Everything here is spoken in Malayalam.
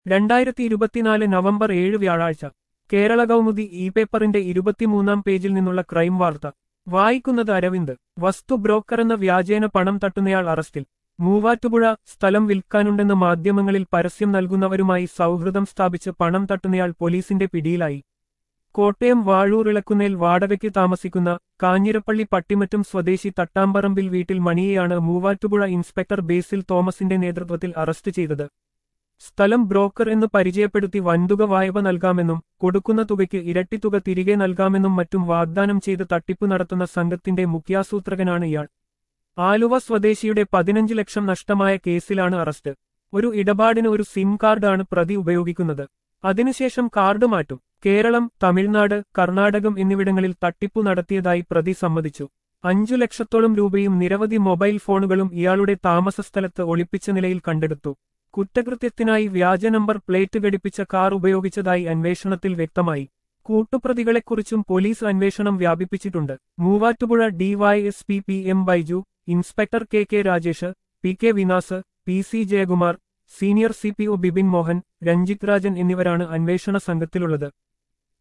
രണ്ടായിരത്തി ഇരുപത്തിനാല് നവംബർ ഏഴ് വ്യാഴാഴ്ച കേരള കൗമുദി ഇ പേപ്പറിന്റെ ഇരുപത്തിമൂന്നാം പേജിൽ നിന്നുള്ള ക്രൈം വാർത്ത വായിക്കുന്നത് അരവിന്ദ് വസ്തു ബ്രോക്കറെന്ന വ്യാജേന പണം തട്ടുന്നയാൾ അറസ്റ്റിൽ മൂവാറ്റുപുഴ സ്ഥലം വിൽക്കാനുണ്ടെന്ന് മാധ്യമങ്ങളിൽ പരസ്യം നൽകുന്നവരുമായി സൗഹൃദം സ്ഥാപിച്ച് പണം തട്ടുന്നയാൾ പോലീസിന്റെ പിടിയിലായി കോട്ടയം വാഴൂർ ഇളക്കുന്നേൽ വാടകയ്ക്ക് താമസിക്കുന്ന കാഞ്ഞിരപ്പള്ളി പട്ടിമറ്റും സ്വദേശി തട്ടാമ്പറമ്പിൽ വീട്ടിൽ മണിയെയാണ് മൂവാറ്റുപുഴ ഇൻസ്പെക്ടർ ബേസിൽ തോമസിന്റെ നേതൃത്വത്തിൽ അറസ്റ്റ് ചെയ്തത് സ്ഥലം ബ്രോക്കർ എന്ന് പരിചയപ്പെടുത്തി വൻതുക വായ്പ നൽകാമെന്നും കൊടുക്കുന്ന തുകയ്ക്ക് ഇരട്ടി തുക തിരികെ നൽകാമെന്നും മറ്റും വാഗ്ദാനം ചെയ്ത് തട്ടിപ്പ് നടത്തുന്ന സംഘത്തിന്റെ മുഖ്യാസൂത്രകനാണ് ഇയാൾ ആലുവ സ്വദേശിയുടെ പതിനഞ്ച് ലക്ഷം നഷ്ടമായ കേസിലാണ് അറസ്റ്റ് ഒരു ഇടപാടിന് ഒരു സിം കാർഡാണ് പ്രതി ഉപയോഗിക്കുന്നത് അതിനുശേഷം കാർഡ് മാറ്റും കേരളം തമിഴ്നാട് കർണാടകം എന്നിവിടങ്ങളിൽ തട്ടിപ്പു നടത്തിയതായി പ്രതി സമ്മതിച്ചു അഞ്ചു ലക്ഷത്തോളം രൂപയും നിരവധി മൊബൈൽ ഫോണുകളും ഇയാളുടെ താമസസ്ഥലത്ത് ഒളിപ്പിച്ച നിലയിൽ കണ്ടെടുത്തു കുറ്റകൃത്യത്തിനായി വ്യാജ നമ്പർ പ്ലേറ്റ് ഘടിപ്പിച്ച കാർ ഉപയോഗിച്ചതായി അന്വേഷണത്തിൽ വ്യക്തമായി കൂട്ടുപ്രതികളെക്കുറിച്ചും പോലീസ് അന്വേഷണം വ്യാപിപ്പിച്ചിട്ടുണ്ട് Muvattupuzha DYSP P M Baiju inspector K K Rajesh P K Vinas P C Jayakumar senior C P O Bipin Mohan Ranjith Rajan എന്നിവരാണ് അന്വേഷണ സംഘത്തിലുള്ളത്